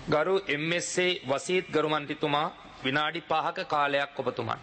ගරු එම්එස්සේ වසීත් ගරුමන්තිතුමා විනාඩි පහක කාලයක් ඔබතුමන්ට.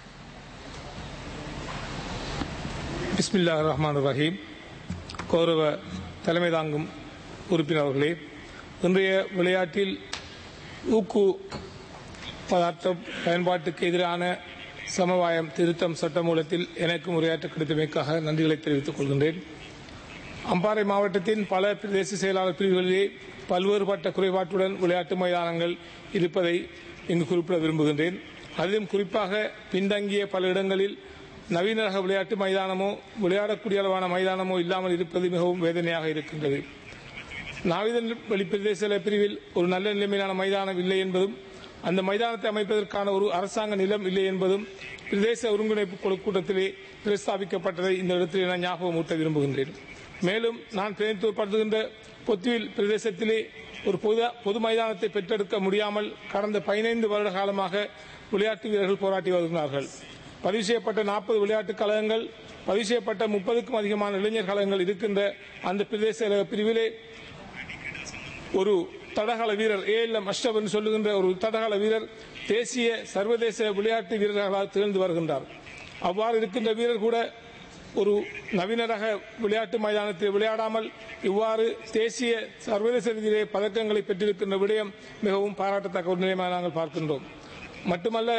பிஸ்மில்லா ரஹ்மான் ரஹீம் கௌரவ தலைமை தாங்கும் உறுப்பினர்களே இன்றைய விளையாட்டில் ஊக்கு பதார்த்தம் பயன்பாட்டுக்கு எதிரான சமவாயம் திருத்தம் சட்டமூலத்தில் எனக்கு உரையாற்ற கிடைத்தமைக்காக நன்றிகளை தெரிவித்துக் கொள்கின்றேன் அம்பாறை மாவட்டத்தின் பல பிரதேச செயலாளர் பிரிவுகளிலே பல்வேறுபட்ட குறைபாட்டுடன் விளையாட்டு மைதானங்கள் இருப்பதை இங்கு குறிப்பிட விரும்புகின்றேன் அதிலும் குறிப்பாக பின்தங்கிய பல இடங்களில் நவீன ரக விளையாட்டு மைதானமோ விளையாடக்கூடிய அளவான மைதானமோ இல்லாமல் இருப்பது மிகவும் வேதனையாக இருக்கின்றது நாவிதன் வெளி பிரதேச பிரிவில் ஒரு நல்ல நிலைமையிலான மைதானம் இல்லை என்பதும் அந்த மைதானத்தை அமைப்பதற்கான ஒரு அரசாங்க நிலம் இல்லை என்பதும் பிரதேச ஒருங்கிணைப்பு குழு கூட்டத்திலே பிரஸ்தாபிக்கப்பட்டதை இந்த இடத்தில் நான் ஞாபகம் ஊட்ட விரும்புகின்றேன் மேலும் நான் பிரதிநிதித்துவப்படுத்துகின்ற பொத்துவில் பிரதேசத்திலே ஒரு பொது பொது மைதானத்தை பெற்றெடுக்க முடியாமல் கடந்த பதினைந்து வருட காலமாக விளையாட்டு வீரர்கள் போராட்டி வருகிறார்கள் பதிவு செய்யப்பட்ட நாற்பது விளையாட்டுக் கழகங்கள் பதிவு செய்யப்பட்ட முப்பதுக்கும் அதிகமான இளைஞர் கழகங்கள் இருக்கின்ற அந்த பிரதேச செயலக பிரிவிலே ஒரு தடகள வீரர் ஏ எல் எம் அஷ்ரப் என்று சொல்லுகின்ற ஒரு தடகள வீரர் தேசிய சர்வதேச விளையாட்டு வீரர்களாக திகழ்ந்து வருகின்றார் அவ்வாறு இருக்கின்ற வீரர் கூட ஒரு நவீன ரக விளையாட்டு மைதானத்தில் விளையாடாமல் இவ்வாறு தேசிய சர்வதேச ரீதியிலே பதக்கங்களை பெற்றிருக்கின்ற விடயம் மிகவும் பாராட்டத்தக்க ஒரு நிலையமாக நாங்கள் பார்க்கின்றோம் மட்டுமல்ல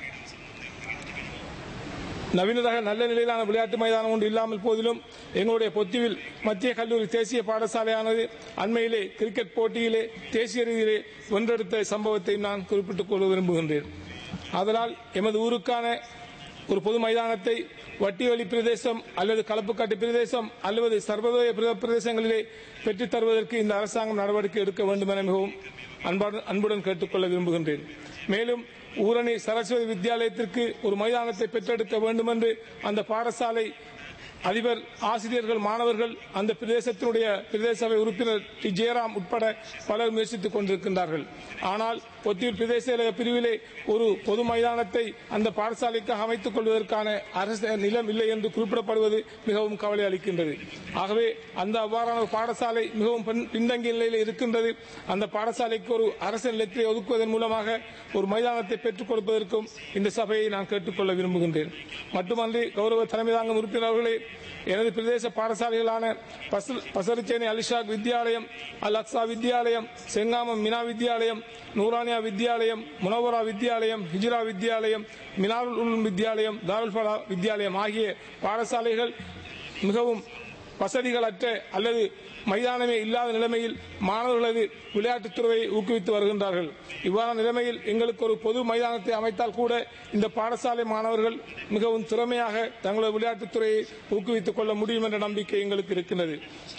நவீன ரக நல்ல நிலையிலான விளையாட்டு மைதானம் ஒன்று இல்லாமல் போதிலும் எங்களுடைய பொத்திவில் மத்திய கல்லூரி தேசிய பாடசாலையானது அண்மையிலே கிரிக்கெட் போட்டியிலே தேசிய ரீதியிலே வென்றெடுத்த சம்பவத்தை நான் குறிப்பிட்டுக் கொள்ள விரும்புகின்றேன் அதனால் எமது ஊருக்கான ஒரு பொது மைதானத்தை வட்டிவழி பிரதேசம் அல்லது களப்புக்காட்டு பிரதேசம் அல்லது சர்வதேச பிர- பிரதேசங்களிலே பெற்றுத் தருவதற்கு இந்த அரசாங்கம் நடவடிக்கை எடுக்க வேண்டும் என மிகவும் அன்பான- அன்புடன் கேட்டுக்கொள்ள விரும்புகின்றேன் மேலும் ஊரணி சரஸ்வதி வித்யாலயத்திற்கு ஒரு மைதானத்தை பெற்றெடுக்க வேண்டும் என்று அந்த பாடசாலை அதிபர் ஆசிரியர்கள் மாணவர்கள் அந்த பிரதேசத்தினுடைய பிரதேச சபை உறுப்பினர் டி ஜெயராம் உட்பட பலர் முயற்சித்துக் கொண்டிருக்கின்றார்கள் ஆனால் பொத்தியூர் பிரதேச செயலக பிரிவிலே ஒரு பொது மைதானத்தை அந்த பாடசாலைக்காக அமைத்துக் கொள்வதற்கான அரசு நிலம் இல்லை என்று குறிப்பிடப்படுவது மிகவும் கவலை அளிக்கின்றது ஆகவே அந்த அவ்வாறான ஒரு பாடசாலை மிகவும் பின்- பின்தங்கிய நிலையில் இருக்கின்றது அந்த பாடசாலைக்கு ஒரு அரசு நிலத்தை ஒதுக்குவதன் மூலமாக ஒரு மைதானத்தை பெற்றுக் கொடுப்பதற்கும் இந்த சபையை நான் கேட்டுக்கொள்ள விரும்புகின்றேன் மட்டுமன்றி கௌரவ தலைமை தாங்கும் உறுப்பினர்களே எனது பிரதேச பாடசாலைகளான பச- பசரிச்சேனை அலிஷாக் வித்யாலயம் அல் அக்ஸா வித்யாலயம் செங்காமம் மினா வித்யாலயம் நூரானியா வித்யாலயம் முனவரா வித்யாலயம் ஹிஜ்ரா வித்யாலயம் மினாருல் உலும் வித்யாலயம் தாருல் ஃபலா வித்யாலயம் ஆகிய பாடசாலைகள் மிகவும் வசதிகளற்ற அல்லது மைதானமே இல்லாத நிலைமையில் மாணவர்களது விளையாட்டுத் துறையை ஊக்குவித்து வருகின்றார்கள் இவ்வாறான நிலைமையில் எங்களுக்கு ஒரு பொது மைதானத்தை அமைத்தால் கூட இந்த பாடசாலை மாணவர்கள் மிகவும் திறமையாக தங்களது விளையாட்டுத் துறையை ஊக்குவித்துக் கொள்ள முடியும் என்ற நம்பிக்கை எங்களுக்கு இருக்கின்றது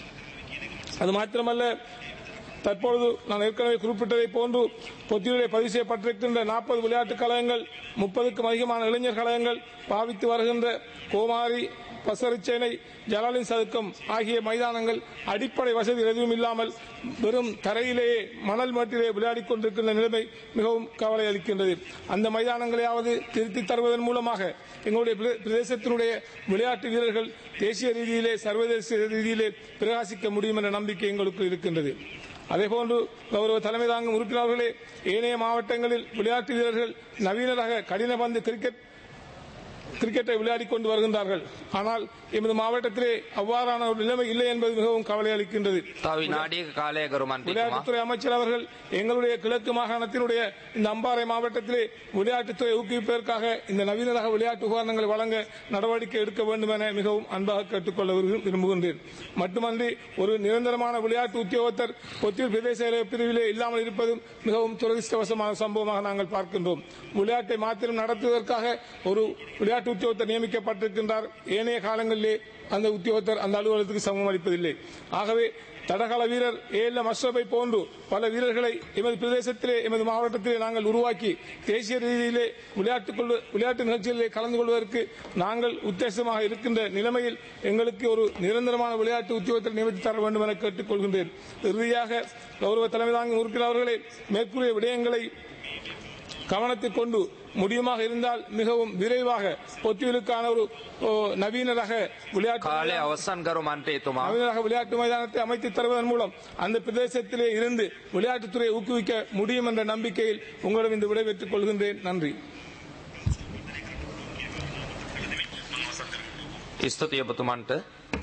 அது மாத்திரமல்ல தற்பொழுது நான் ஏற்கனவே குறிப்பிட்டதை போன்று பொத்தியிலே பதிவு செய்யப்பட்டிருக்கின்ற நாற்பது விளையாட்டுக் கழகங்கள் முப்பதுக்கும் அதிகமான இளைஞர் கழகங்கள் பாவித்து வருகின்ற கோமாரி பசரிச்சேனை ஜலாலின் சதுக்கம் ஆகிய மைதானங்கள் அடிப்படை வசதி எதுவும் இல்லாமல் வெறும் தரையிலேயே மணல் மட்டிலே விளையாடிக் கொண்டிருக்கின்ற நிலைமை மிகவும் கவலை அளிக்கின்றது அந்த மைதானங்களையாவது திருத்தி தருவதன் மூலமாக எங்களுடைய பிர- பிரதேசத்தினுடைய விளையாட்டு வீரர்கள் தேசிய ரீதியிலே சர்வதேச ரீதியிலே பிரகாசிக்க முடியும் என்ற நம்பிக்கை எங்களுக்கு இருக்கின்றது அதேபோன்று கௌரவ தலைமை தாங்கும் உறுப்பினர்களே ஏனைய மாவட்டங்களில் விளையாட்டு வீரர்கள் நவீன ரக கடின பந்து கிரிக்கெட் கிரிக்கெட்டை விளையாடிக் கொண்டு வருகின்றார்கள் ஆனால் எமது மாவட்டத்திலே அவ்வாறான ஒரு நிலைமை இல்லை என்பது மிகவும் கவலை அளிக்கின்றது තව විනාඩියක කාලය ගරුමන්තිතුමා. விளையாட்டுத்துறை அமைச்சர் அவர்கள் எங்களுடைய கிழக்கு மாகாணத்தினுடைய இந்த அம்பாறை மாவட்டத்திலே விளையாட்டுத்துறை ஊக்குவிப்பதற்காக இந்த நவீன ரக விளையாட்டு உபகரணங்களை வழங்க நடவடிக்கை எடுக்க வேண்டும் என மிகவும் அன்பாக கேட்டுக்கொள்ள விரு- விரும்புகின்றேன் மட்டுமன்றி ஒரு நிரந்தரமான விளையாட்டு உத்தியோகத்தர் பொத்தியூர் பிரதேச செயலக பிரிவிலே இல்லாமல் இருப்பதும் மிகவும் துரதிருஷ்டவசமான சம்பவமாக நாங்கள் பார்க்கின்றோம் விளையாட்டை மாத்திரம் நடத்துவதற்காக ஒரு விளையாட்டு உத்தியோகத்தர் நியமிக்கப்பட்டிருக்கின்றார் ஏனைய காலங்களிலே அந்த உத்தியோகத்தர் அந்த அலுவலகத்துக்கு சமம் அளிப்பதில்லை ஆகவே தடகள வீரர் ஏ எல் எம் அஷ்ரஃபை போன்று பல வீரர்களை எமது பிரதேசத்திலே எமது மாவட்டத்திலே நாங்கள் உருவாக்கி தேசிய ரீதியிலே விளையாட்டுக் கொள்வ விளையாட்டு நிகழ்ச்சிகளிலே கலந்து கொள்வதற்கு நாங்கள் உத்தேசமாக இருக்கின்ற நிலைமையில் எங்களுக்கு ஒரு நிரந்தரமான விளையாட்டு உத்தியோகத்தை நியமித்து தர வேண்டும் என கேட்டுக்கொள்கின்றேன் இறுதியாக கௌரவ தலைமை தாங்கும் உறுப்பினர் அவர்களே மேற்கூறிய விடயங்களை கவனத்தில் கொண்டு முடியுமாக இருந்தால் மிகவும் விரைவாக பொத்திவிலுக்கான ஒரு ஓ, நவீன ரக விளையாட்டு කාලය අවසන් ගරු මන්ත්‍රේතුමා நவீன ரக விளையாட்டு மைதானத்தை அமைத்து தருவதன் மூலம் அந்த பிரதேசத்திலே இருந்து விளையாட்டுத்துறையை ஊக்குவிக்க முடியும் என்ற நம்பிக்கையில் உங்களிடம் இந்த விடைபெற்றுக் கொள்கின்றேன் நன்றி ස්තුතිය ඔබතුමන්ට